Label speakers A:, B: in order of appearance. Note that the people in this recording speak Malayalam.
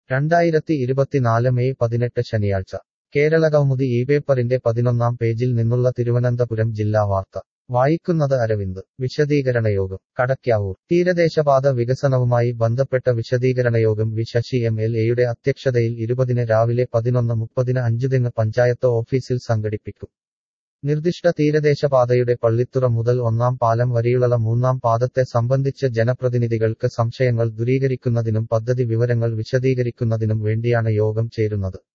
A: രണ്ടായിരത്തി ഇരുപത്തിനാല് മെയ് പതിനെട്ട് ശനിയാഴ്ച കേരള കൗമുദി ഈ പേപ്പറിന്റെ പതിനൊന്നാം പേജിൽ നിന്നുള്ള തിരുവനന്തപുരം ജില്ലാ വാർത്ത വായിക്കുന്നത് അരവിന്ദ് വിശദീകരണയോഗം കടയ്ക്കാവൂർ തീരദേശപാത വികസനവുമായി ബന്ധപ്പെട്ട വിശദീകരണയോഗം വി ശശി എം എൽ എയുടെ അധ്യക്ഷതയിൽ ഇരുപതിന് രാവിലെ പതിനൊന്ന് മുപ്പതിന് അഞ്ചുതെങ്ങ് പഞ്ചായത്ത് ഓഫീസിൽ സംഘടിപ്പിക്കും നിർദ്ദിഷ്ട തീരദേശപാതയുടെ പള്ളിത്തുറ മുതൽ ഒന്നാം പാലം വരെയുള്ള മൂന്നാം പാദത്തെ സംബന്ധിച്ച് ജനപ്രതിനിധികൾക്ക് സംശയങ്ങൾ ദൂരീകരിക്കുന്നതിനും പദ്ധതി വിവരങ്ങൾ വിശദീകരിക്കുന്നതിനും വേണ്ടിയാണ് യോഗം ചേരുന്നത്